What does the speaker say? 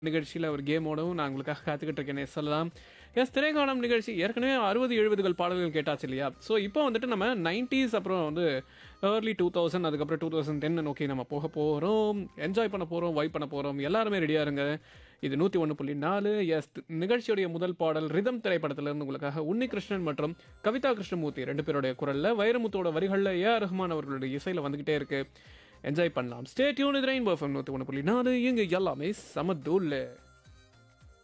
நிகழ்ச்சியில் ஒரு கேமோடவும் நான் உங்களுக்காக காத்துக்கிட்டு இருக்கேனே சொல்லலாம் எஸ் திரைக்காலம் நிகழ்ச்சி ஏற்கனவே அறுபது எழுபதுகள் பாடல்கள் கேட்டாச்சு இல்லையா ஸோ இப்போ வந்துட்டு நம்ம நைன்டிஸ் அப்புறம் வந்து ஏர்லி டூ தௌசண்ட் அதுக்கப்புறம் டூ தௌசண்ட் டென் நோக்கி நம்ம போக போகிறோம் என்ஜாய் பண்ண போகிறோம் வைப் பண்ண போகிறோம் எல்லாருமே ரெடியாக இருங்க இது நூற்றி ஒன்று புள்ளி நாலு எஸ் நிகழ்ச்சியுடைய முதல் பாடல் ரிதம் திரைப்படத்திலிருந்து உங்களுக்காக உன்னி கிருஷ்ணன் மற்றும் கவிதா கிருஷ்ணமூர்த்தி ரெண்டு பேருடைய குரலில் வைரமுத்தோட வரிகளில் ஏ ஆர் ரஹ்மான் அவர்களுடைய இசையில் வந்துக்கிட்டே இருக்கு என்ஜாய் பண்ணலாம் ஸ்டே டியூன் இது ரெயின் பர்ஃபம் நூற்றி ஒன்று புள்ளி நாலு இங்கே எல்லாமே சமதூள்